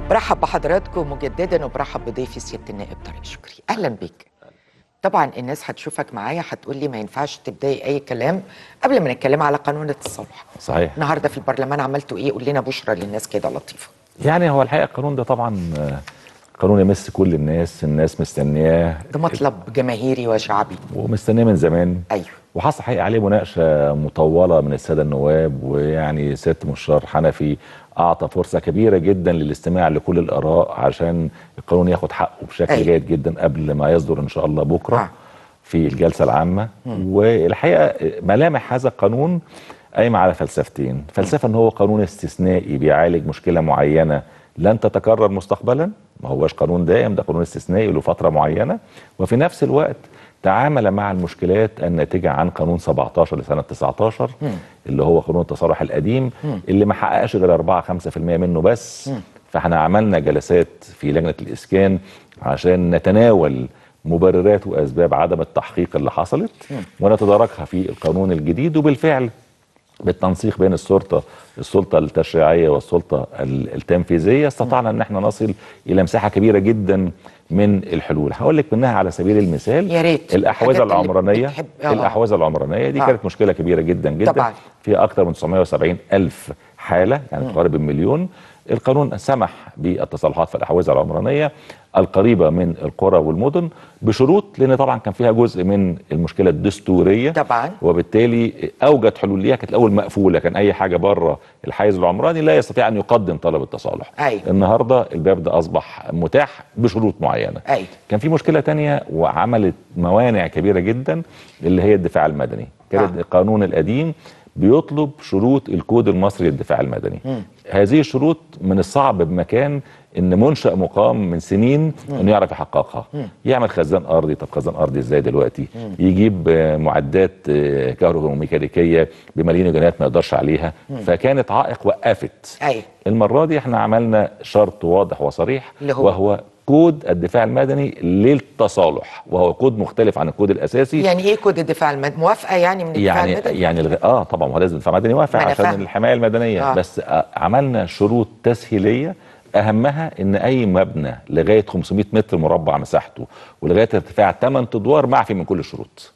برحب بحضراتكم مجددا وبرحب بضيفي سياده النائب طارق شكري اهلا بيك طبعا الناس هتشوفك معايا هتقول لي ما ينفعش تبداي اي كلام قبل ما نتكلم على قانون التصالح صحيح النهارده في البرلمان عملتوا ايه قول لنا بشرى للناس كده لطيفه يعني هو الحقيقه القانون ده طبعا آه، قانون يمس كل الناس الناس مستنياه ده مطلب جماهيري وشعبي ومستنيه من زمان ايوه وحصل حقيقة عليه مناقشة مطولة من السادة النواب ويعني سيادة مشار حنفي أعطى فرصة كبيرة جدا للاستماع لكل الآراء عشان القانون ياخد حقه بشكل أيوة. جيد جدا قبل ما يصدر إن شاء الله بكرة آه. في الجلسة العامة والحقيقة ملامح هذا القانون قايمة على فلسفتين فلسفة إن هو قانون استثنائي بيعالج مشكلة معينة لن تتكرر مستقبلا ما هوش قانون دائم ده قانون استثنائي له فترة معينة وفي نفس الوقت تعامل مع المشكلات الناتجة عن قانون 17 لسنة 19 اللي هو قانون التصالح القديم اللي ما حققش غير 4 5% منه بس فاحنا عملنا جلسات في لجنة الإسكان عشان نتناول مبررات وأسباب عدم التحقيق اللي حصلت ونتداركها في القانون الجديد وبالفعل بالتنسيق بين السلطة السلطة التشريعية والسلطة ال- التنفيذية استطعنا ان احنا نصل الى مساحة كبيرة جدا من الحلول هقول لك منها على سبيل المثال يا ريت. الاحوزة الحاجات اللي العمرانية بتحب- آه. الاحوزة العمرانية دي آه. كانت مشكلة كبيرة جدا جدا طبعاً. فيها اكثر من 970 الف حالة يعني تقارب المليون القانون سمح بالتصالحات في الاحوزة العمرانية القريبة من القرى والمدن بشروط لان طبعا كان فيها جزء من المشكلة الدستورية طبعا وبالتالي اوجد حلول ليها كانت الاول مقفوله كان اي حاجه بره الحيز العمراني لا يستطيع ان يقدم طلب التصالح أيوة. النهارده الباب ده اصبح متاح بشروط معينه أيوة. كان في مشكله تانية وعملت موانع كبيره جدا اللي هي الدفاع المدني كان آه. القانون القديم بيطلب شروط الكود المصري للدفاع المدني هذه الشروط من الصعب بمكان ان منشا مقام من سنين انه يعرف يحققها يعمل خزان ارضي طب خزان ارضي ازاي دلوقتي يجيب آه، معدات آه، كهروميكانيكيه بملايين الجنيهات ما يقدرش عليها فكانت عائق وقفت ايوه المره دي احنا عملنا شرط واضح وصريح اللي هو؟ وهو كود الدفاع المدني للتصالح وهو كود مختلف عن الكود الاساسي يعني ايه كود الدفاع المدني موافقه يعني من الدفاع يعني المدني يعني الغ... اه طبعا هو لازم الدفاع المدني يوافق ما أنا عشان فاهمة. الحمايه المدنيه آه. آه. بس آه عملنا شروط تسهيليه اهمها ان اي مبنى لغايه 500 متر مربع مساحته ولغايه ارتفاع 8 ادوار معفي من كل الشروط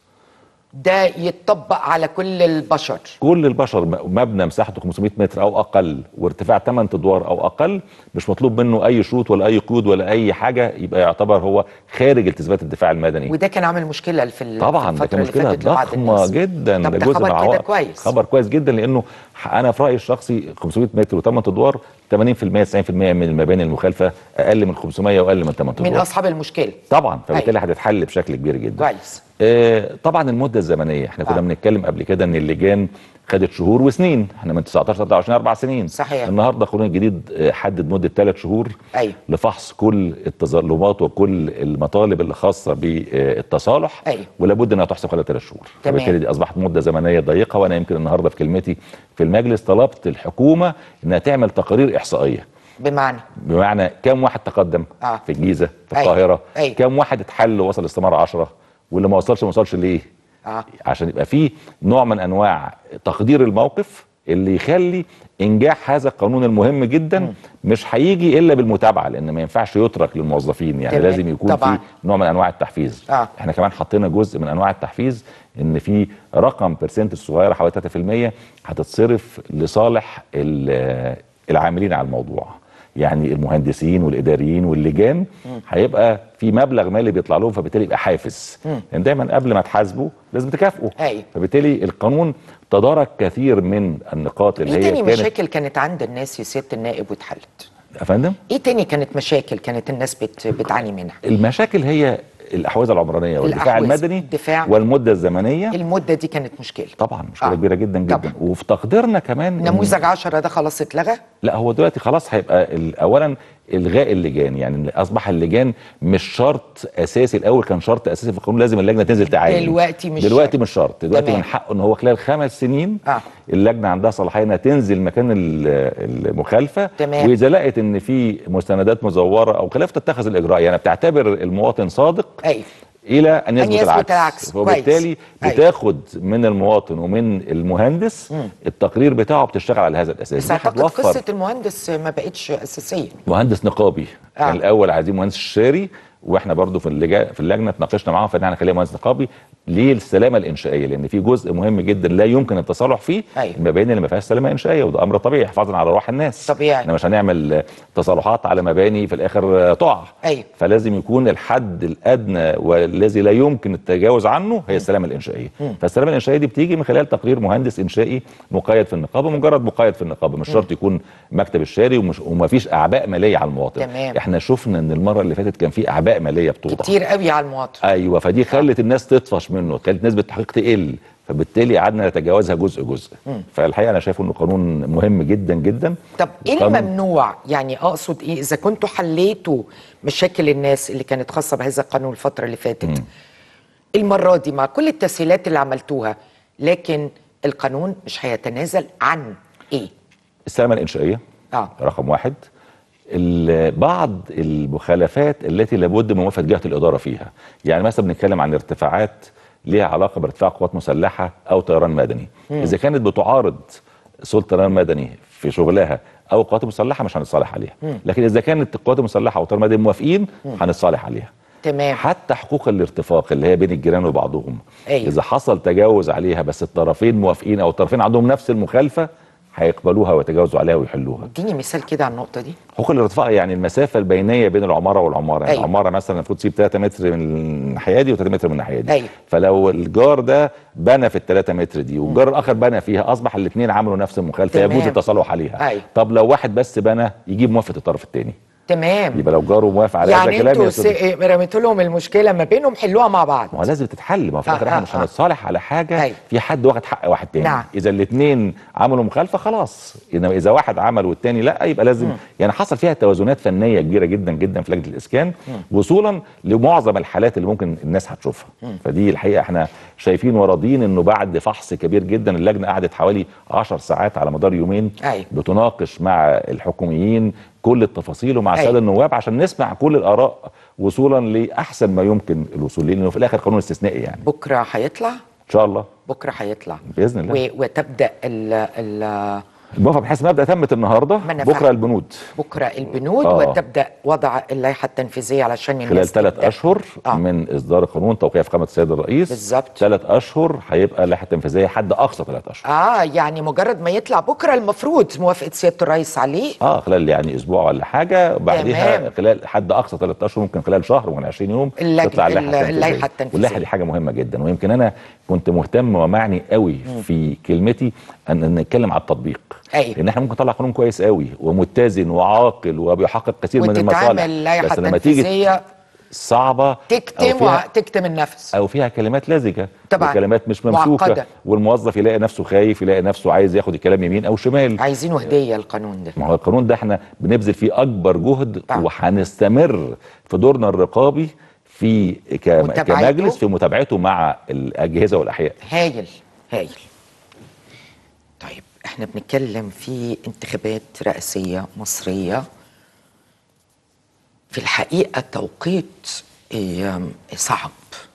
ده يتطبق على كل البشر كل البشر م- مبنى مساحته 500 متر او اقل وارتفاع 8 ادوار او اقل مش مطلوب منه اي شروط ولا اي قيود ولا اي حاجه يبقى يعتبر هو خارج التزامات الدفاع المدني وده كان عامل مشكله في ال- طبعا في ده الفترة كان اللي مشكله فاتت لبعض ضخمه الناس. جدا طب ده ده جزء خبر من كده العوائق كويس. خبر كويس جدا لانه ح- انا في رايي الشخصي 500 متر و8 ادوار 80% 90% من المباني المخالفه اقل من 500 واقل من 8 من ادوار اصحاب المشكله طبعا فبالتالي هتتحل بشكل كبير جدا كويس آه، طبعا المده الزمنيه احنا كنا آه. بنتكلم قبل كده ان اللجان خدت شهور وسنين احنا من 19 23 اربع سنين صحيح. النهارده القانون الجديد آه، حدد مده ثلاث شهور أيوة. لفحص كل التظلمات وكل المطالب اللي خاصه بالتصالح أيوة. ولابد انها تحسب خلال ثلاث شهور تمام. فبالتالي دي اصبحت مده زمنيه ضيقه وانا يمكن النهارده في كلمتي في المجلس طلبت الحكومه انها تعمل تقارير احصائيه بمعنى بمعنى كم واحد تقدم آه. في الجيزه في أيوة. القاهره أيوة. كم واحد اتحل ووصل استماره 10 واللي ما وصلش ما وصلش ليه اه عشان يبقى فيه نوع من انواع تقدير الموقف اللي يخلي انجاح هذا القانون المهم جدا مش هيجي الا بالمتابعه لان ما ينفعش يترك للموظفين يعني تمام. لازم يكون طبعاً. في نوع من انواع التحفيز آه. احنا كمان حطينا جزء من انواع التحفيز ان في رقم برسنت الصغيره حوالي 3% هتتصرف لصالح ال- العاملين على الموضوع يعني المهندسين والاداريين واللجان هيبقى في مبلغ مالي بيطلع لهم فبالتالي يبقى حافز لان يعني دايما قبل ما تحاسبوا لازم تكافئوا أيوة. فبالتالي القانون تدارك كثير من النقاط اللي ايه هي تاني كانت مشاكل كانت عند الناس يا سياده النائب واتحلت يا فندم ايه تاني كانت مشاكل كانت الناس بت... بتعاني منها المشاكل هي الاحوزه العمرانيه والدفاع الأحوزة، المدني الدفاع. والمده الزمنيه المده دي كانت مشكله طبعا مشكله آه. كبيره جدا جدا طبعاً. وفي تقديرنا كمان إن- نموذج 10 ده خلاص اتلغى لا هو دلوقتي خلاص هيبقى ال- اولا الغاء اللجان يعني اصبح اللجان مش شرط اساسي الاول كان شرط اساسي في القانون لازم اللجنه تنزل تعاين دلوقتي مش دلوقتي شرط. مش شرط دلوقتي تمام. من حقه ان هو خلال خمس سنين آه. اللجنه عندها صلاحيه انها تنزل مكان ال- المخالفه تمام. واذا لقت ان في مستندات مزوره او خلاف تتخذ الاجراء يعني بتعتبر المواطن صادق ايوه الى ان يثبت, يثبت العكس, العكس. وبالتالي كويس. بتاخد من المواطن ومن المهندس التقرير بتاعه بتشتغل على هذا الاساس بس دي اعتقد هتوفر قصه المهندس ما بقتش اساسيه مهندس نقابي آه. كان الاول عايزين مهندس استشاري واحنا برضو في اللجا في اللجنه اتناقشنا معاهم فان احنا نخليه مهندس نقابي ليه السلامه الانشائيه لان في جزء مهم جدا لا يمكن التصالح فيه أيوة. المباني اللي ما فيهاش سلامه انشائيه وده امر طبيعي حفاظا على روح الناس طبيعي. احنا مش هنعمل آه، تصالحات على مباني في الاخر آه، تقع أيوة. فلازم يكون الحد الادنى والذي لا يمكن التجاوز عنه هي السلامه الانشائيه فالسلامه الانشائيه دي بتيجي من خلال تقرير مهندس انشائي مقيد في النقابه مجرد مقيد في النقابه مش شرط يكون مكتب الشاري ومش ومفيش اعباء ماليه على المواطن تمام. احنا شفنا ان المره اللي فاتت كان في اعباء ماليه بتوضع كتير قوي على المواطن ايوه فدي خلت الناس تطفش منه خلت نسبه التحقيق تقل فبالتالي قعدنا نتجاوزها جزء جزء فالحقيقه انا شايفه انه قانون مهم جدا جدا طب ايه قانون- الممنوع يعني اقصد ايه اذا كنتوا حليتوا مشاكل الناس اللي كانت خاصه بهذا القانون الفتره اللي فاتت المره دي مع كل التسهيلات اللي عملتوها لكن القانون مش هيتنازل عن ايه السلامه الانشائيه اه رقم واحد ال- بعض المخالفات التي لابد من موافقه جهه الاداره فيها يعني مثلا بنتكلم عن ارتفاعات ليها علاقه بارتفاع قوات مسلحه او طيران مدني اذا كانت بتعارض سلطه طيران مدني في شغلها او القوات المسلحه مش هنتصالح عليها لكن اذا كانت القوات المسلحه او طيران مدني موافقين هنتصالح عليها تمام حتى حقوق الارتفاق اللي هي بين الجيران وبعضهم أيوة. اذا حصل تجاوز عليها بس الطرفين موافقين او الطرفين عندهم نفس المخالفه هيقبلوها ويتجاوزوا عليها ويحلوها اديني مثال كده على النقطه دي حقوق الارتفاع يعني المسافه البينيه بين العماره والعماره يعني أيوة. العماره مثلا المفروض تسيب 3 متر من الناحيه دي و3 متر من الناحيه دي أيوة. فلو الجار ده بنى في ال 3 متر دي والجار الاخر بنى فيها اصبح الاثنين عملوا نفس المخالفه تمام. يجوز التصالح عليها أيوة. طب لو واحد بس بنى يجيب موافقه الطرف الثاني تمام يبقى لو جاره موافق على هذا يعني الكلام انتوا يسد. س- رميتوا لهم المشكله ما بينهم حلوها مع بعض ما هو لازم تتحل ما هو في آه، الاخر احنا آه، مش آه. هنتصالح على حاجه أيوة. في حد واخد حق واحد تاني نعم. اذا الاثنين عملوا مخالفه خلاص انما اذا واحد عمل والتاني لا يبقى لازم يعني حصل فيها توازنات فنيه كبيره جدا جدا في لجنه الاسكان وصولا لمعظم الحالات اللي ممكن الناس هتشوفها فدي الحقيقه احنا شايفين وراضيين انه بعد فحص كبير جدا اللجنه قعدت حوالي 10 ساعات على مدار يومين أيوة. بتناقش مع الحكوميين كل التفاصيل ومع أيوة. الساده النواب عشان نسمع كل الاراء وصولا لاحسن ما يمكن الوصول ليه لانه في الاخر قانون استثنائي يعني بكره هيطلع ان شاء الله بكره هيطلع باذن الله و- وتبدا ال ال الموافقه بحيث مبدا تمت النهارده ما أنا بكره فاهم. البنود بكره البنود آه. وتبدا وضع اللائحه التنفيذيه علشان الناس خلال ثلاث تبدأ. اشهر آه. من اصدار القانون توقيع فخامه السيد الرئيس بالظبط. ثلاث اشهر هيبقى اللائحه التنفيذيه حد اقصى ثلاث اشهر اه يعني مجرد ما يطلع بكره المفروض موافقه سياده الرئيس عليه اه خلال يعني اسبوع ولا حاجه بعديها تمام. خلال حد اقصى ثلاث اشهر ممكن خلال شهر ممكن 20 يوم اللجنة- تطلع اللائحه ال- التنفيذيه اللائحة التنفيذية. واللائحه دي حاجه مهمه جدا ويمكن انا كنت مهتم ومعني قوي في كلمتي ان أن نتكلم على التطبيق أيوة. لان احنا ممكن نطلع قانون كويس قوي ومتزن وعاقل وبيحقق كثير من المصالح وتتعمل لائحه بس لما تيجي تنفيذيه صعبه أو تكتم فيها- وتكتم النفس او فيها كلمات لزجه طبعاً. وكلمات مش ممسوكه معقدة. والموظف يلاقي نفسه خايف يلاقي نفسه عايز ياخد الكلام يمين او شمال عايزينه هديه القانون ده ما هو القانون ده احنا بنبذل فيه اكبر جهد آه. وهنستمر في دورنا الرقابي في ك- متابعته. كمجلس في متابعته مع الاجهزه والاحياء هايل هايل طيب احنا بنتكلم في انتخابات رئاسية مصرية في الحقيقة توقيت آم، صعب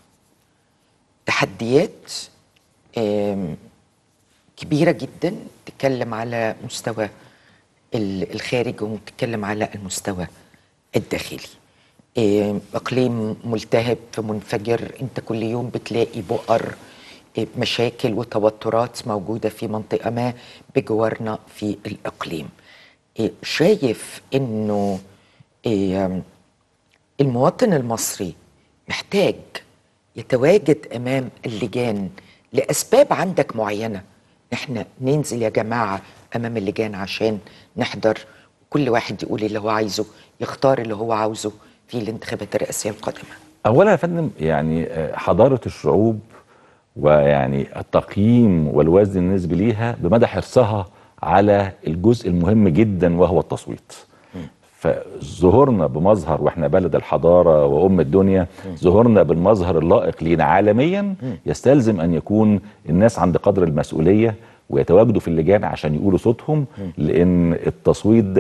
تحديات آم، كبيرة جدا تتكلم على مستوى ال- الخارج وبتتكلم على المستوى الداخلي آم، اقليم ملتهب منفجر انت كل يوم بتلاقي بؤر آه، مشاكل وتوترات موجوده في منطقه ما بجوارنا في الاقليم آه، شايف انه آم، المواطن المصري محتاج يتواجد امام اللجان لاسباب عندك معينه احنا ننزل يا جماعه امام اللجان عشان نحضر كل واحد يقول اللي هو عايزه يختار اللي هو عاوزه في الانتخابات الرئاسيه القادمه اولا يا فندم يعني آه، حضاره الشعوب ويعني التقييم والوزن النسبي ليها بمدى حرصها على الجزء المهم جدا وهو التصويت فظهورنا بمظهر واحنا بلد الحضاره وام الدنيا ظهورنا بالمظهر اللائق لينا عالميا يستلزم ان يكون الناس عند قدر المسؤوليه ويتواجدوا في اللجان عشان يقولوا صوتهم لان التصويت ده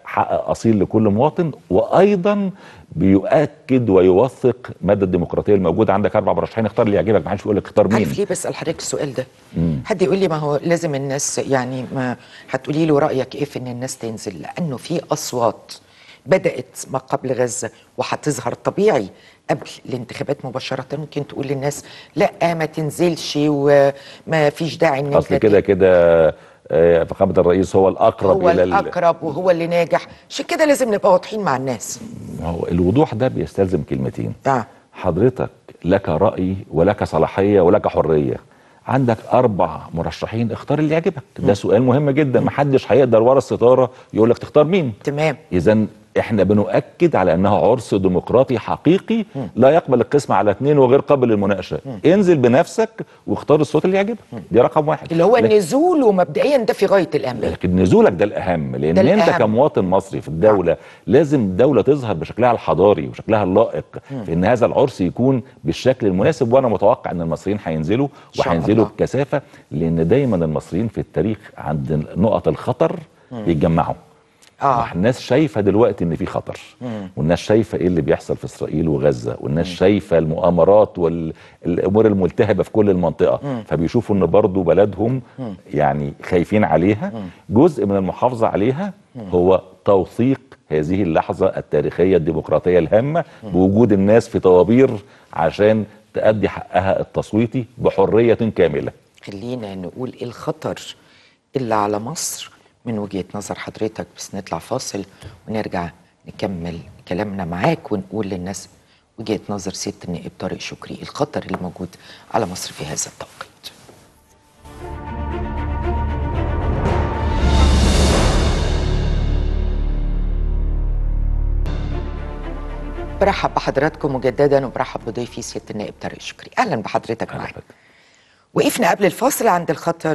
حق اصيل لكل مواطن وايضا بيؤكد ويوثق مدى الديمقراطيه الموجوده عندك اربع مرشحين اختار اللي يعجبك ما حدش يقول لك اختار مين عارف ليه بسال حضرتك السؤال ده حد يقول لي ما هو لازم الناس يعني ما هتقولي له رايك ايه في ان الناس تنزل لانه في اصوات بدات ما قبل غزه وهتظهر طبيعي قبل الانتخابات مباشره ممكن تقول للناس لا ما تنزلش وما فيش داعي ان اصل انت كده كده آه، فخامه الرئيس هو الاقرب هو الى ال- الاقرب وهو اللي ناجح عشان كده لازم نبقى واضحين مع الناس هو الوضوح ده بيستلزم كلمتين اه حضرتك لك رأي ولك صلاحية ولك حرية عندك أربع مرشحين اختار اللي يعجبك ده سؤال مهم جدا محدش هيقدر ورا الستارة يقول لك تختار مين تمام إذا احنا بنؤكد على انها عرس ديمقراطي حقيقي لا يقبل القسم على اثنين وغير قابل للمناقشه انزل بنفسك واختار الصوت اللي يعجبك دي رقم واحد اللي هو لكن- النزول ومبدئيا ده في غايه الامان لكن نزولك ده الاهم لان ده انت الأهم. كمواطن مصري في الدوله لازم الدوله تظهر بشكلها الحضاري وشكلها اللائق في ان هذا العرس يكون بالشكل المناسب وانا متوقع ان المصريين هينزلوا شاء وهينزلوا الله. بكثافه لان دايما المصريين في التاريخ عند نقط الخطر يتجمعوا اه الناس شايفه دلوقتي ان في خطر والناس شايفه ايه اللي بيحصل في اسرائيل وغزه والناس شايفه المؤامرات والامور الملتهبه في كل المنطقه فبيشوفوا ان برضو بلدهم يعني خايفين عليها جزء من المحافظه عليها هو توثيق هذه اللحظه التاريخيه الديمقراطيه الهامه بوجود الناس في طوابير عشان تأدي حقها التصويتي بحريه كامله خلينا نقول إيه الخطر اللي على مصر من وجهة نظر حضرتك بس نطلع فاصل ونرجع نكمل كلامنا معاك ونقول للناس وجهة نظر سيادة النائب طارق شكري الخطر اللي موجود على مصر في هذا التوقيت برحب بحضراتكم مجددا وبرحب بضيفي سيادة النائب طارق شكري أهلا بحضرتك معانا وقفنا قبل الفاصل عند الخطر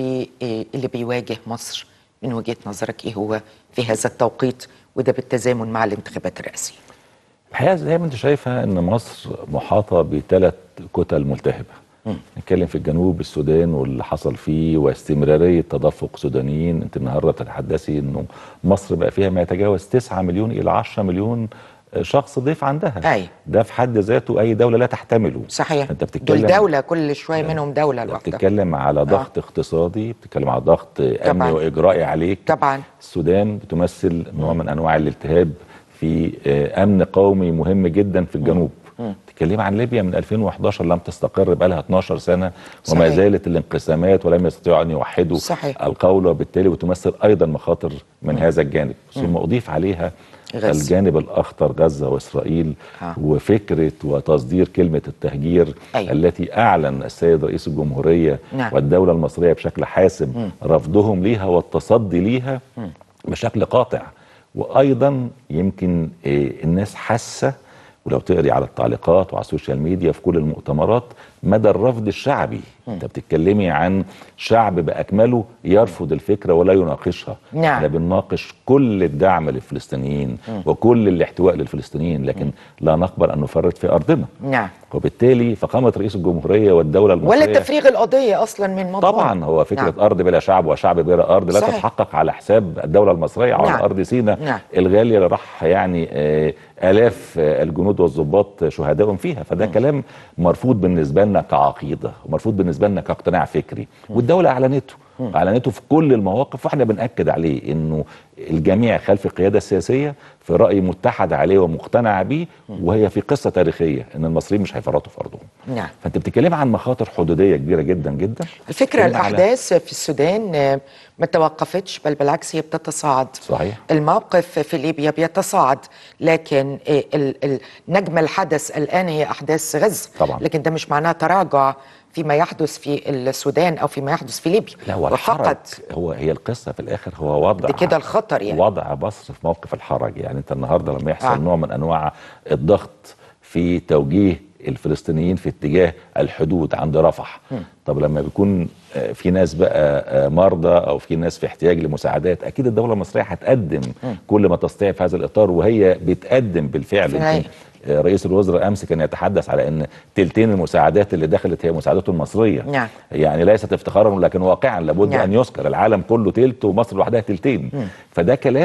واللي بيواجه مصر من وجهة نظرك ايه هو في هذا التوقيت وده بالتزامن مع الانتخابات الرئاسية الحقيقه زي ما انت شايفه ان مصر محاطه بثلاث كتل ملتهبه نتكلم في الجنوب السودان واللي حصل فيه واستمراريه تدفق سودانيين انت النهارده بتتحدثي انه مصر بقى فيها ما يتجاوز 9 مليون الى 10 مليون شخص ضيف عندها أي. ده في حد ذاته اي دوله لا تحتمله صحيح انت بتتكلم دول دولة كل شوية منهم دولة انت لوحدها بتتكلم على ضغط اقتصادي بتتكلم على ضغط امني واجرائي عليك طبعا السودان بتمثل نوع من انواع الالتهاب في آه، امن قومي مهم جدا في الجنوب تتكلم عن ليبيا من 2011 لم تستقر بقى لها 12 سنه وما صحيح. زالت الانقسامات ولم يستطيعوا ان يوحدوا صحيح. القوله وبالتالي بتمثل ايضا مخاطر من هذا الجانب ثم اضيف عليها غزة. الجانب الاخطر غزه واسرائيل آه. وفكره وتصدير كلمه التهجير أيوة. التي اعلن السيد رئيس الجمهوريه نعم. والدوله المصريه بشكل حاسم رفضهم ليها والتصدي ليها بشكل قاطع وايضا يمكن آه، الناس حاسه ولو تقري على التعليقات وعلى السوشيال ميديا في كل المؤتمرات مدى الرفض الشعبي انت بتتكلمي عن شعب باكمله يرفض الفكره ولا يناقشها نعم. احنا بنناقش كل الدعم للفلسطينيين وكل الاحتواء للفلسطينيين لكن لا نقبل ان نفرط في ارضنا نعم وبالتالي فخامه رئيس الجمهوريه والدوله المصريه ولا تفريغ القضية أصلا من مضمون طبعا هو فكره نعم. ارض بلا شعب وشعب بلا ارض لا صحيح. تتحقق على حساب الدوله المصريه على نعم. ارض سيناء نعم. الغاليه اللي راح يعني آه، الاف آه، الجنود والضباط شهدائهم فيها فده كلام مرفوض بالنسبه لنا كعقيده ومرفوض بالنسبه لنا كاقتناع فكري والدوله اعلنته اعلنته في كل المواقف واحنا بناكد عليه انه الجميع خلف القياده السياسيه في راي متحد عليه ومقتنع به وهي في قصه تاريخيه ان المصريين مش هيفرطوا في ارضهم نعم فانت بتتكلم عن مخاطر حدوديه كبيره جدا جدا الفكرة بتتكلم على- الأحداث في السودان آه، ما توقفتش بل بالعكس هي بتتصاعد صحيح. الموقف في ليبيا بيتصاعد لكن آه، ال- ال- نجم الحدث الآن هي أحداث غزة طبعا. لكن ده مش معناه تراجع فيما يحدث في السودان أو فيما يحدث في ليبيا لا هو الحرج وفقط هو هي القصه في الاخر هو وضع ده كده الخطر يعني. وضع مصر في موقف الحرج يعني انت النهارده لما يحصل آه. آه. نوع من انواع الضغط في توجيه الفلسطينيين في اتجاه الحدود عند رفح طب لما بيكون آه، في ناس بقى آه، مرضى او في ناس في احتياج لمساعدات اكيد الدوله المصريه هتقدم كل ما تستطيع في هذا الاطار وهي بتقدم بالفعل صحيح. يمكن آه، رئيس الوزراء امس كان يتحدث على ان تلتين المساعدات اللي دخلت هي مساعدات المصريه نعم. يعني ليست افتخارا لكن واقعا لابد نعم. ان يذكر العالم كله تلت ومصر لوحدها تلتين فده كلام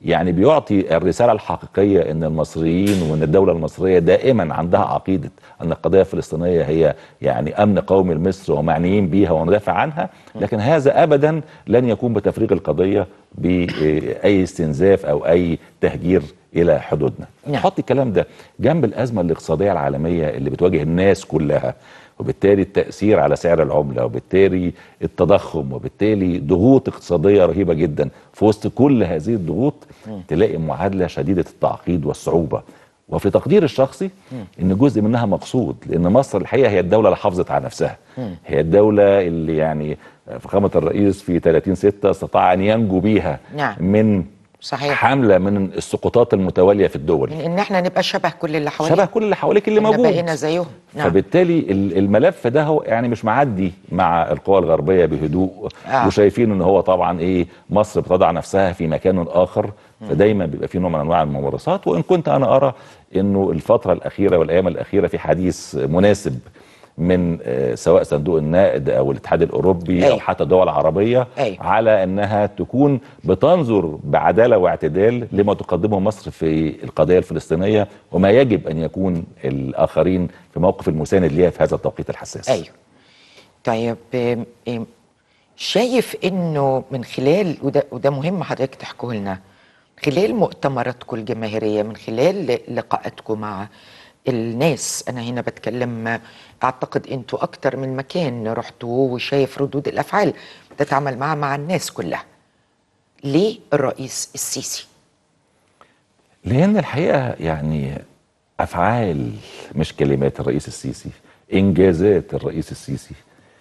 يعني بيعطي الرساله الحقيقيه ان المصريين وان الدوله المصريه دائما عندها عقيده ان القضيه الفلسطينيه هي يعني امن قومي لمصر ومعنيين بيها وندافع عنها لكن هذا ابدا لن يكون بتفريغ القضيه باي استنزاف او اي تهجير الى حدودنا نعم. حط الكلام ده جنب الازمه الاقتصاديه العالميه اللي بتواجه الناس كلها وبالتالي التاثير على سعر العمله وبالتالي التضخم وبالتالي ضغوط اقتصاديه رهيبه جدا في وسط كل هذه الضغوط تلاقي معادله شديده التعقيد والصعوبه وفي تقديري الشخصي ان جزء منها مقصود لان مصر الحقيقه هي الدوله اللي حافظت على نفسها هي الدوله اللي يعني فخامه الرئيس في 30 6 استطاع ان ينجو بيها نعم. من صحيح حمله من السقوطات المتواليه في الدول ان إن احنا نبقى شبه كل اللي حوالينا شبه كل اللي حواليك اللي إحنا موجود بقينا زيهم نعم فبالتالي ال- الملف ده هو يعني مش معدي مع القوى الغربيه بهدوء آه. وشايفين ان هو طبعا ايه مصر بتضع نفسها في مكان اخر فدايما بيبقى في نوع من انواع الممارسات وان كنت انا ارى انه الفتره الاخيره والايام الاخيره في حديث مناسب من آه، سواء صندوق النقد او الاتحاد الاوروبي او أيوة. حتى الدول العربيه أيوة. على انها تكون بتنظر بعداله واعتدال لما تقدمه مصر في القضيه الفلسطينيه وما يجب ان يكون الاخرين في موقف المساند ليها في هذا التوقيت الحساس. ايوه طيب آم، آم، شايف انه من خلال وده وده مهم حضرتك تحكوه لنا خلال مؤتمراتكم الجماهيريه من خلال لقاءاتكم مع الناس انا هنا بتكلم اعتقد انتوا اكتر من مكان رحتوا وشايف ردود الافعال بتتعامل معها مع الناس كلها ليه الرئيس السيسي لان الحقيقه يعني افعال مش كلمات الرئيس السيسي انجازات الرئيس السيسي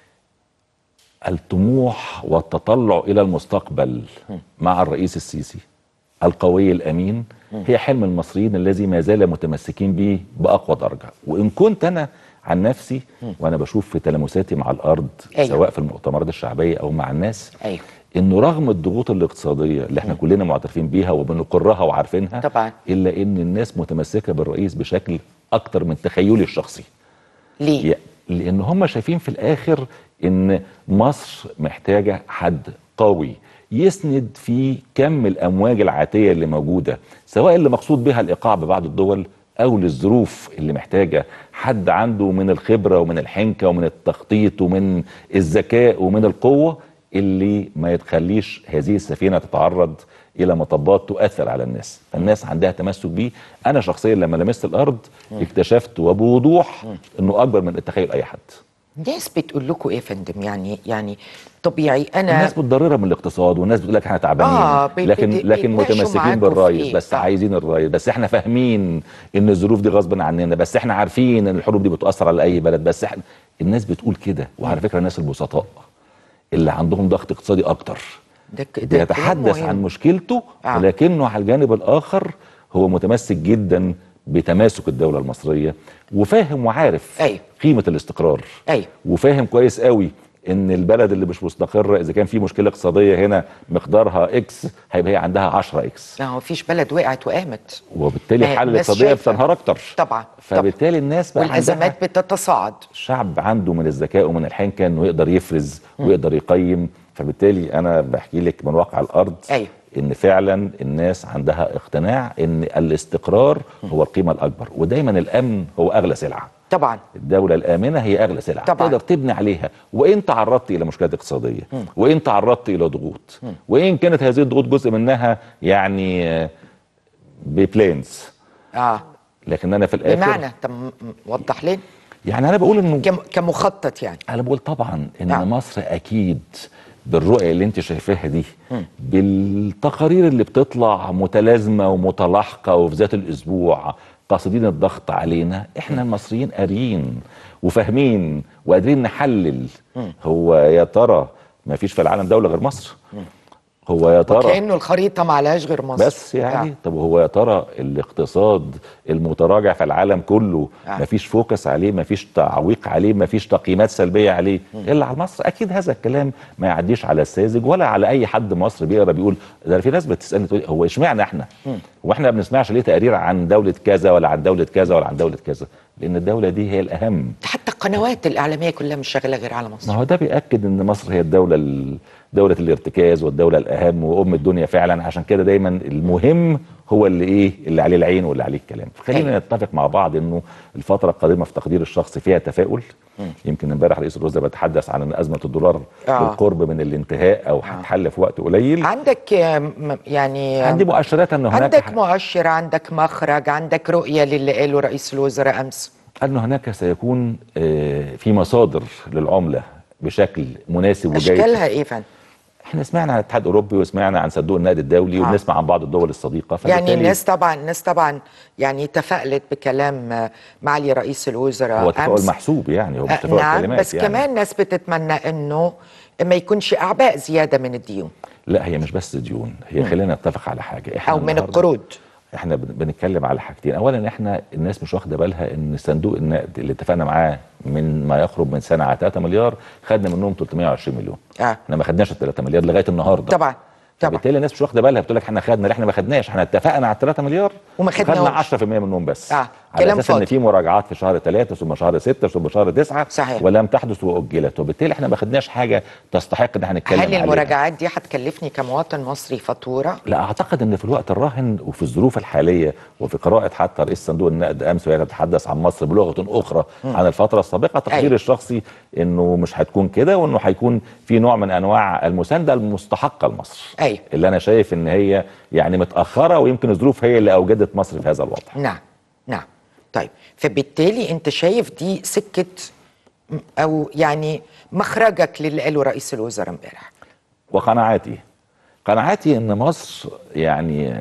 الطموح والتطلع الى المستقبل مع الرئيس السيسي القوي الامين هي حلم المصريين الذي ما زال متمسكين به باقوى درجه وان كنت انا عن نفسي وانا بشوف في تلامساتي مع الارض أيوة. سواء في المؤتمرات الشعبيه او مع الناس ايوه انه رغم الضغوط الاقتصاديه اللي احنا كلنا معترفين بيها وبنقرها وعارفينها طبعا. الا ان الناس متمسكه بالرئيس بشكل اكتر من تخيلي الشخصي ليه ي- لان هم شايفين في الاخر ان مصر محتاجه حد قوي يسند في كم الامواج العاتيه اللي موجوده سواء اللي مقصود بها الايقاع ببعض الدول او للظروف اللي محتاجه حد عنده من الخبره ومن الحنكه ومن التخطيط ومن الذكاء ومن القوه اللي ما يتخليش هذه السفينه تتعرض الى مطبات تؤثر على الناس فالناس عندها تمسك بيه انا شخصيا لما لمست الارض اكتشفت وبوضوح انه اكبر من التخيل اي حد الناس بتقول لكم ايه يا فندم يعني يعني طبيعي انا الناس متضرره من الاقتصاد والناس بتقول لك احنا تعبانين آه، بي- لكن بي- لكن بيتناقشوا متمسكين معاكم في بالرايز إيه؟ بس آه. عايزين الرايز بس احنا فاهمين ان الظروف دي غصب عننا بس احنا عارفين ان الحروب دي بتاثر على اي بلد بس احنا الناس بتقول كده وعلى فكره الناس البسطاء اللي عندهم ضغط اقتصادي اكتر ده ك- ده كلام بيتحدث مهم. عن مشكلته آه. ولكنه على الجانب الاخر هو متمسك جدا بتماسك الدوله المصريه وفاهم وعارف أيوة. قيمه الاستقرار أيوة. وفاهم كويس قوي ان البلد اللي مش مستقره اذا كان في مشكله اقتصاديه هنا مقدارها اكس هيبقى هي عندها 10 اكس ما هو فيش بلد وقعت وقامت وبالتالي ما- حل الناس الاقتصاديه شايفة. بتنهار اكتر طبعا فبالتالي الناس بقى عندها والازمات بتتصاعد الشعب عنده من الذكاء ومن الحنكه انه يقدر يفرز ويقدر يقيم فبالتالي انا بحكي لك من واقع الارض أيوة. ان فعلا الناس عندها اقتناع ان الاستقرار هو القيمه الاكبر ودايما الامن هو اغلى سلعه طبعا الدولة الآمنة هي أغلى سلعة طبعاً. تقدر تبني عليها وإن تعرضت إلى مشكلات اقتصادية وإن تعرضت إلى ضغوط وإن كانت هذه الضغوط جزء منها يعني آه، ببلانز اه لكن أنا في الآخر بمعنى طب م- م- وضح لنا يعني أنا بقول إنه كم كمخطط يعني انا بقول طبعا ان نعم. مصر اكيد بالرؤيه اللي انت شايفاها دي بالتقارير اللي بتطلع متلازمه ومتلاحقه وفي ذات الاسبوع قاصدين الضغط علينا احنا المصريين قاريين وفاهمين وقادرين نحلل هو يا ترى ما فيش في العالم دوله غير مصر هو يا ترى كانه الخريطه ما عليهاش غير مصر بس يعني طب هو يا ترى الاقتصاد المتراجع في العالم كله آه. مفيش فوكس عليه مفيش تعويق عليه مفيش تقييمات سلبيه عليه الا على مصر اكيد هذا الكلام ما يعديش على الساذج ولا على اي حد مصري بيقرا بيقول ده في ناس بتسالني تقول هو اشمعنى احنا هو احنا ما بنسمعش ليه تقارير عن دوله كذا ولا عن دوله كذا ولا عن دوله كذا لان الدوله دي هي الاهم حتى القنوات الاعلاميه كلها مش شغاله غير على مصر ما هو ده بيأكد ان مصر هي الدولة ال- دوله الارتكاز والدوله الاهم وام الدنيا فعلا عشان كده دايما المهم هو اللي ايه اللي عليه العين واللي عليه الكلام خلينا أيوة. نتفق مع بعض انه الفتره القادمه في تقدير الشخص فيها تفاؤل يمكن امبارح رئيس الوزراء بيتحدث عن ان ازمه الدولار آه. بالقرب من الانتهاء او هتحل في وقت قليل عندك آه، م- يعني آه، عندي مؤشرات ان هناك عندك مؤشر عندك مخرج عندك رؤية للي قاله رئيس الوزراء أمس أن هناك سيكون آه، في مصادر للعملة بشكل مناسب وجيد أشكالها إيه فن؟ احنا سمعنا عن الاتحاد الاوروبي وسمعنا عن صندوق النقد الدولي آه. وبنسمع عن بعض الدول الصديقه يعني فبالتالي الناس طبعا الناس طبعا يعني تفائلت بكلام آه، معالي رئيس الوزراء هو تفاؤل أمس. محسوب يعني هو مش آه، تفاؤل نعم كلمات بس يعني. كمان ناس بتتمنى انه ما يكونش اعباء زياده من الديون لا هي مش بس ديون هي خلينا نتفق على حاجه احنا او من النهاردة- القروض احنا بن- بنتكلم على حاجتين اولا احنا الناس مش واخده بالها ان صندوق النقد اللي اتفقنا معاه من ما يقرب من سنه على 3 مليار خدنا منهم 320 مليون اه احنا ما خدناش ال 3 مليار لغايه النهارده طبعا طبعا فبالتالي الناس مش واخده بالها بتقول لك احنا خدنا لا احنا ما خدناش احنا اتفقنا على 3 مليار وما خدنا خدناهمش. 10% منهم بس آه، على كلام اساس ان فاضي. في مراجعات في شهر 3 ثم شهر 6 ثم شهر 9 صحيح. ولم تحدث واجلت وبالتالي احنا ما خدناش حاجه تستحق ان احنا نتكلم هل عليها المراجعات دي هتكلفني كمواطن مصري فاتوره؟ لا اعتقد ان في الوقت الراهن وفي الظروف الحاليه وفي قراءه حتى رئيس صندوق النقد امس وهي تتحدث عن مصر بلغه اخرى عن الفتره السابقه تقديري أيوة. الشخصي انه مش هتكون كده وانه هيكون في نوع من انواع المسانده المستحقه لمصر أيوة. اللي انا شايف ان هي يعني متاخره ويمكن الظروف هي اللي اوجدت مصر في هذا الوضع نعم نعم طيب فبالتالي انت شايف دي سكه م- او يعني مخرجك للي قاله رئيس الوزراء امبارح وقناعاتي قناعاتي ان مصر يعني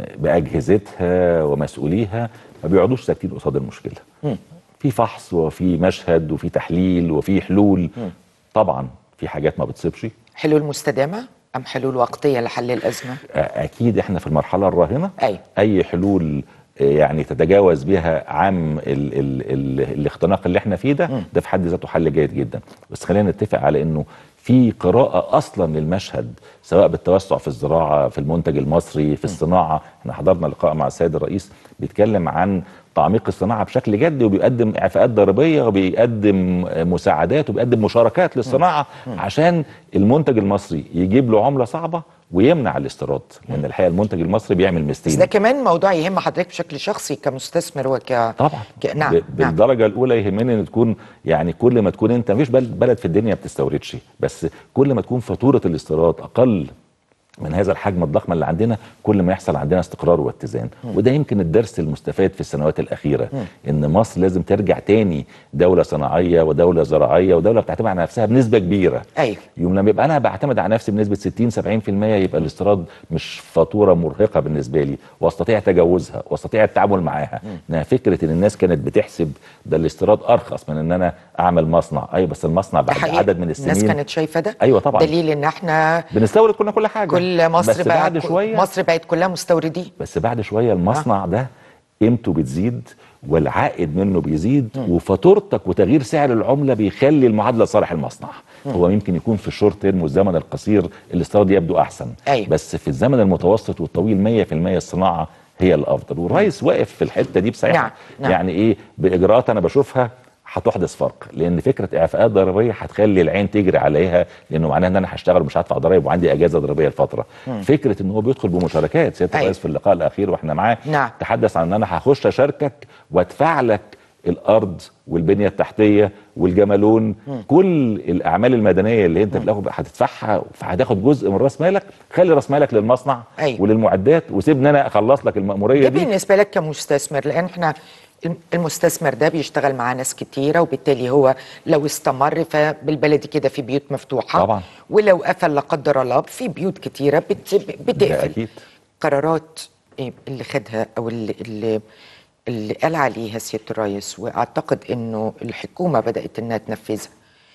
باجهزتها ومسؤوليها ما بيقعدوش ساكتين قصاد المشكله في فحص وفي مشهد وفي تحليل وفي حلول طبعا في حاجات ما بتصيبش حلول مستدامه ام حلول وقتيه لحل الازمه؟ اكيد احنا في المرحله الراهنه أيوة. اي حلول آه، يعني تتجاوز بها عام ال ال ال الاختناق اللي احنا فيه ده ده في حد ذاته حل جيد جدا بس خلينا نتفق على انه في قراءة أصلا للمشهد سواء بالتوسع في الزراعة في المنتج المصري في الصناعة احنا حضرنا لقاء مع السيد الرئيس بيتكلم عن تعميق الصناعة بشكل جدي وبيقدم إعفاءات ضريبية وبيقدم مساعدات وبيقدم مشاركات للصناعة عشان المنتج المصري يجيب له عملة صعبة ويمنع الاستيراد لأن الحقيقة المنتج المصري بيعمل بس مستين ده كمان موضوع يهم حضرتك بشكل شخصي كمستثمر وك طبعا ك... نعم ب- نعم بالدرجه الاولى يهمني ان تكون يعني كل ما تكون انت مفيش بلد, بلد في الدنيا بتستوردش بس كل ما تكون فاتوره الاستيراد اقل من هذا الحجم الضخم اللي عندنا كل ما يحصل عندنا استقرار واتزان وده يمكن الدرس المستفاد في السنوات الاخيره ان مصر لازم ترجع تاني دوله صناعيه ودوله زراعيه ودوله بتعتمد على نفسها بنسبه كبيره ايوه يوم لما يبقى انا بعتمد على نفسي بنسبه 60 70% يبقى الاستيراد مش فاتوره مرهقه بالنسبه لي واستطيع تجاوزها واستطيع التعامل معاها انها فكره ان الناس كانت بتحسب ده الاستيراد ارخص من ان انا اعمل مصنع ايوه بس المصنع ده بعد حقيقي عدد من السنين الناس كانت شايفه ده ايوه طبعا دليل ان احنا بنستورد كلنا كل حاجه كل مصر بس بقى بعد شويه مصر بقت كلها مستوردين بس بعد شويه المصنع ده قيمته بتزيد والعائد منه بيزيد وفاتورتك وتغيير سعر العمله بيخلي المعادله لصالح المصنع هو يمكن يكون في الشورت تيرم والزمن القصير الاستيراد يبدو احسن أيوة. بس في الزمن المتوسط والطويل 100% الصناعه هي الافضل والرئيس واقف في الحته دي بصراحه نعم، نعم. يعني ايه باجراءات انا بشوفها هتحدث فرق لان فكره اعفاءات ضريبيه هتخلي العين تجري عليها لانه معناها ان انا هشتغل ومش هدفع ضرائب وعندي اجازه ضريبيه لفتره فكره ان هو بيدخل بمشاركات سياده أيوة. الرئيس في اللقاء الاخير واحنا معاه نعم. تحدث عن ان انا هخش اشاركك وادفع لك الارض والبنيه التحتيه والجمالون كل الاعمال المدنيه اللي انت في الاخر هتدفعها فهتاخد جزء من راس مالك خلي راس مالك للمصنع أيوة. وللمعدات وسيبني انا اخلص لك الماموريه ده دي بالنسبه لك كمستثمر لان احنا الم- المستثمر ده بيشتغل مع ناس كتيره وبالتالي هو لو استمر فبالبلدي كده في بيوت مفتوحه طبعا. ولو قفل لا قدر الله في بيوت كتيره بت... بتقفل ده أكيد. قرارات إيه اللي خدها او اللي, اللي اللي قال عليها سياده الرئيس واعتقد انه الحكومه بدات انها تنفذها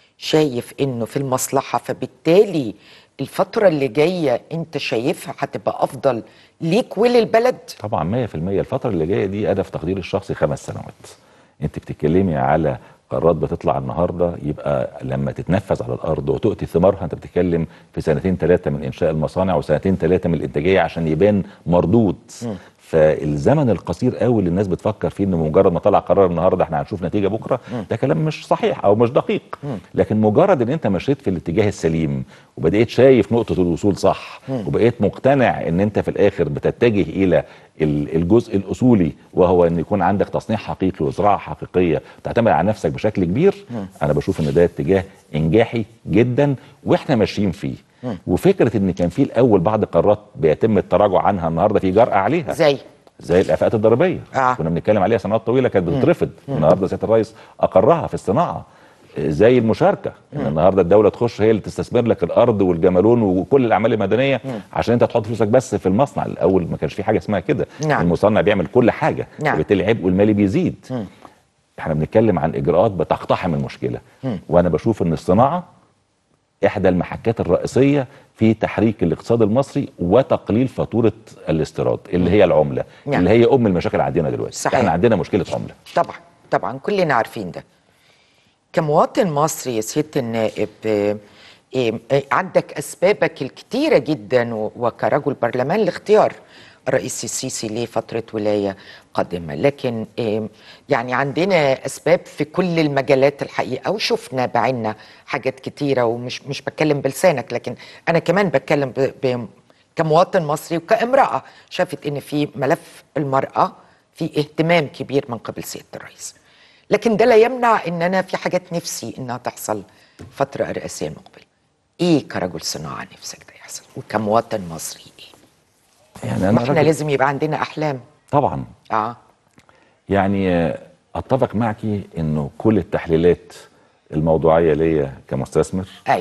شايف انه في المصلحه فبالتالي الفتره اللي جايه انت شايفها هتبقى افضل ليك وللبلد طبعا 100% الفترة اللي جاية دي أنا في تقديري الشخصي خمس سنوات. أنت بتتكلمي على قرارات بتطلع النهارده يبقى لما تتنفذ على الارض وتؤتي ثمارها انت بتتكلم في سنتين ثلاثه من انشاء المصانع وسنتين ثلاثه من الانتاجيه عشان يبان مردود فالزمن القصير قوي اللي الناس بتفكر فيه انه مجرد ما طلع قرار النهارده احنا هنشوف نتيجه بكره ده كلام مش صحيح او مش دقيق لكن مجرد ان انت مشيت في الاتجاه السليم وبدأت شايف نقطه الوصول صح وبقيت مقتنع ان انت في الاخر بتتجه الى ال- الجزء الاصولي وهو ان يكون عندك تصنيع حقيقي وزراعه حقيقيه تعتمد على نفسك بشكل كبير انا بشوف ان ده اتجاه انجاحي جدا واحنا ماشيين فيه وفكره ان كان في الاول بعض قرارات بيتم التراجع عنها النهارده في جرأه عليها زي زي الافاقات الضريبيه آه. كنا بنتكلم عليها سنوات طويله كانت بتترفض النهارده سياده الرئيس اقرها في الصناعه زي المشاركه ان النهارده الدوله تخش هي اللي تستثمر لك الارض والجمالون وكل الاعمال المدنيه عشان انت تحط فلوسك بس في المصنع الاول ما كانش في حاجه اسمها كده نعم. المصنع بيعمل كل حاجه نعم. وبالتالي عبئه المالي بيزيد احنا بنتكلم عن اجراءات بتقتحم المشكله وانا بشوف ان الصناعه احدى المحكات الرئيسيه في تحريك الاقتصاد المصري وتقليل فاتوره الاستيراد اللي هي العمله نعم. اللي هي ام المشاكل عندنا دلوقتي صحيح. احنا عندنا مشكله عمله طبعا طبعا كلنا عارفين ده كمواطن مصري يا سياده النائب آه، آه، آه، عندك اسبابك الكتيره جدا و- وكرجل برلمان لاختيار الرئيس السيسي لفتره ولايه قادمه لكن آه، يعني عندنا اسباب في كل المجالات الحقيقه وشفنا بعيننا حاجات كتيره ومش مش بتكلم بلسانك لكن انا كمان بتكلم ب- ب- كمواطن مصري وكامراه شافت ان في ملف المراه في اهتمام كبير من قبل سياده الرئيس لكن ده لا يمنع ان انا في حاجات نفسي انها تحصل فتره الرئاسيه المقبله ايه كرجل صناعه نفسك ده يحصل وكمواطن مصري ايه يعني ما انا احنا راجل- لازم يبقى عندنا احلام طبعا اه يعني آه، اتفق معك انه كل التحليلات الموضوعيه ليا كمستثمر اي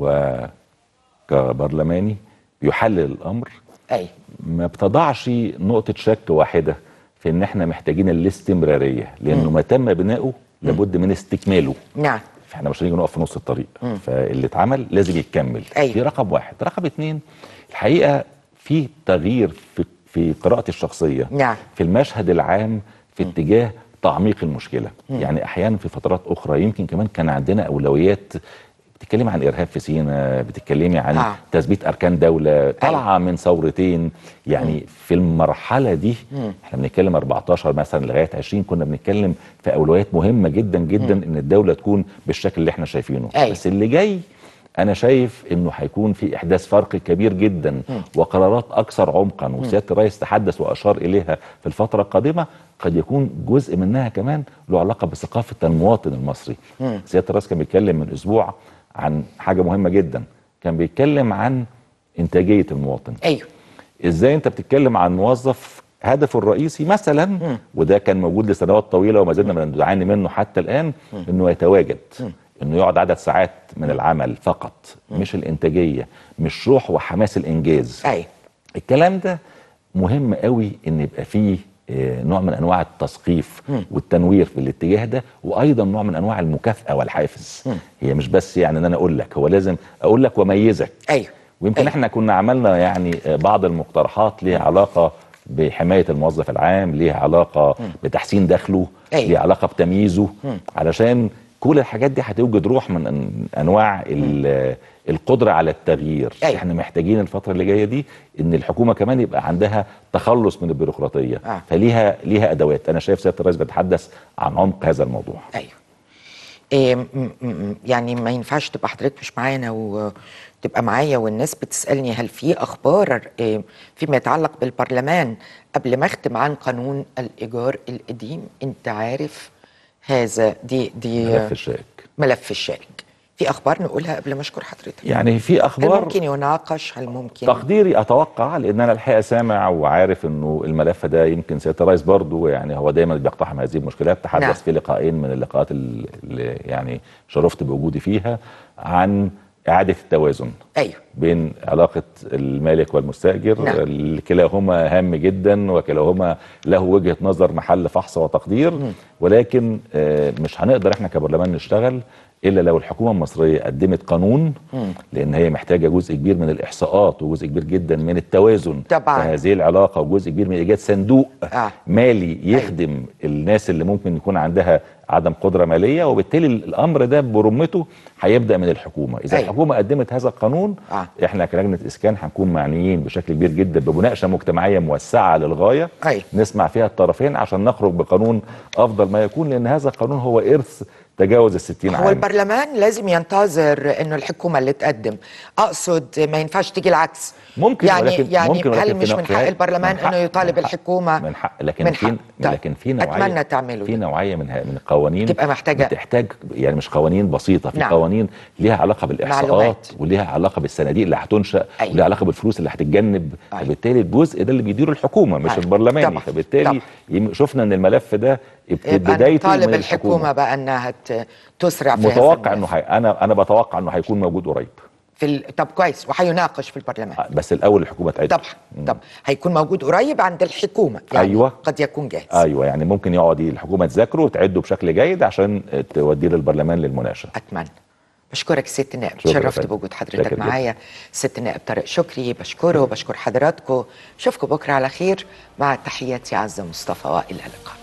وكبرلماني بيحلل الامر اي ما بتضعش نقطة شك واحدة في ان احنا محتاجين الاستمرارية لانه ما تم بناؤه لابد من استكماله نعم فاحنا مش هنيجي نقف في نص الطريق فاللي اتعمل لازم يتكمل أيوة. دي رقم واحد رقم اتنين الحقيقة في تغيير في في قراءتي الشخصية نعم. في المشهد العام في اتجاه تعميق المشكلة يعني احيانا في فترات اخرى يمكن كمان كان عندنا اولويات بتتكلمي عن ارهاب في سيناء بتتكلمي عن آه. تثبيت اركان دوله طالعه من ثورتين يعني في المرحله دي احنا بنتكلم 14 مثلا لغايه 20 كنا بنتكلم في اولويات مهمه جدا جدا ان الدوله تكون بالشكل اللي احنا شايفينه أيوة. بس اللي جاي انا شايف انه هيكون في احداث فرق كبير جدا وقرارات اكثر عمقا وسياده الرئيس تحدث واشار اليها في الفتره القادمه قد يكون جزء منها كمان له علاقه بثقافه المواطن المصري سياده الرئيس كان بيتكلم من اسبوع عن حاجه مهمه جدا كان بيتكلم عن انتاجيه المواطن ايوه ازاي انت بتتكلم عن موظف هدفه الرئيسي مثلا وده كان موجود لسنوات طويله وما زلنا بنعاني منه حتى الان انه يتواجد انه يقعد عدد ساعات من العمل فقط مش الانتاجيه مش روح وحماس الانجاز ايوه الكلام ده مهم قوي ان يبقى فيه آه، نوع من انواع التثقيف والتنوير في الاتجاه ده وايضا نوع من انواع المكافاه والحافز هي مش بس يعني ان انا اقول لك هو لازم اقول لك واميزك ايوه ويمكن أيوة. احنا كنا عملنا يعني آه، بعض المقترحات ليها علاقه بحمايه الموظف العام ليها علاقه بتحسين دخله أيوة. ليها علاقه بتمييزه علشان كل الحاجات دي هتوجد روح من أن- انواع ال- القدره على التغيير أيوة. احنا محتاجين الفتره اللي جايه دي ان الحكومه كمان يبقى عندها تخلص من البيروقراطيه آه. فليها ليها ادوات انا شايف سياده الرئيس بيتحدث عن عمق هذا الموضوع ايوه إيه م- م- م- يعني ما ينفعش تبقى حضرتك مش معانا وتبقى معايا والناس بتسالني هل في اخبار إيه فيما يتعلق بالبرلمان قبل ما اختم عن قانون الايجار القديم انت عارف هذا دي دي ملف الشائك ملف الشائك في اخبار نقولها قبل ما اشكر حضرتك يعني في هل اخبار ممكن يناقش هل ممكن تقديري اتوقع لان انا الحقيقه سامع وعارف انه الملف ده يمكن سياده الرئيس برضه يعني هو دايما بيقتحم هذه المشكلات تحدث نعم. في لقاءين من اللقاءات ال- اللي يعني شرفت بوجودي فيها عن اعاده التوازن ايوه بين علاقة المالك والمستأجر نعم. ال- كلاهما هام جدا وكلاهما له وجهة نظر محل فحص وتقدير ولكن آه، مش هنقدر احنا كبرلمان نشتغل الا لو الحكومه المصريه قدمت قانون لان هي محتاجه جزء كبير من الاحصاءات وجزء كبير جدا من التوازن طبعاً. في هذه العلاقه وجزء كبير من ايجاد صندوق آه. مالي يخدم الناس اللي ممكن يكون عندها عدم قدره ماليه وبالتالي الامر ده برمته هيبدا من الحكومه اذا أيوة. الحكومه قدمت هذا القانون آه. احنا كلجنه اسكان هنكون معنيين بشكل كبير جدا بمناقشه مجتمعيه موسعه للغايه أيوة. نسمع فيها الطرفين عشان نخرج بقانون افضل ما يكون لان هذا القانون هو ارث تجاوز الستين هو عام البرلمان لازم ينتظر انه الحكومه اللي تقدم اقصد ما ينفعش تيجي العكس ممكن يعني ولكن يعني ممكن ولكن هل في مش نوع- من في حق هاي- البرلمان من حق- انه يطالب من حق- الحكومه من حق لكن من في حق. طيب. لكن في نوعيه اتمنى تعملوا في ده. نوعيه من ها- من القوانين تبقى محتاجة- بتحتاج يعني مش قوانين بسيطه في نعم. قوانين ليها علاقه بالاحصاءات معلومات. وليها علاقه بالصناديق اللي هتنشا أيوة. وليها علاقه بالفلوس اللي هتتجنب أيوة. فبالتالي الجزء ده اللي بيديره الحكومه مش أيوة. البرلماني طبعا. فبالتالي طبعا. يم- شفنا ان الملف ده ابت- يبقى بدايته طالب من الحكومه الحكومه بقى انها ت- تسرع في هذا متوقع انه الملف. حي... انا انا بتوقع انه هيكون موجود قريب في ال... طب كويس وهيناقش في البرلمان بس الاول الحكومه تعد طبعا طب هيكون موجود قريب عند الحكومه يعني أيوة. قد يكون جاهز ايوه يعني ممكن يقعد الحكومه تذاكره وتعده بشكل جيد عشان توديه للبرلمان للمناقشه اتمنى بشكرك ست النائب شكرا تشرفت فندم. بوجود شكرا حضرتك جدا. معايا ست النائب طارق شكري بشكره وبشكر حضراتكم اشوفكم بكره على خير مع تحياتي عزه مصطفى والى اللقاء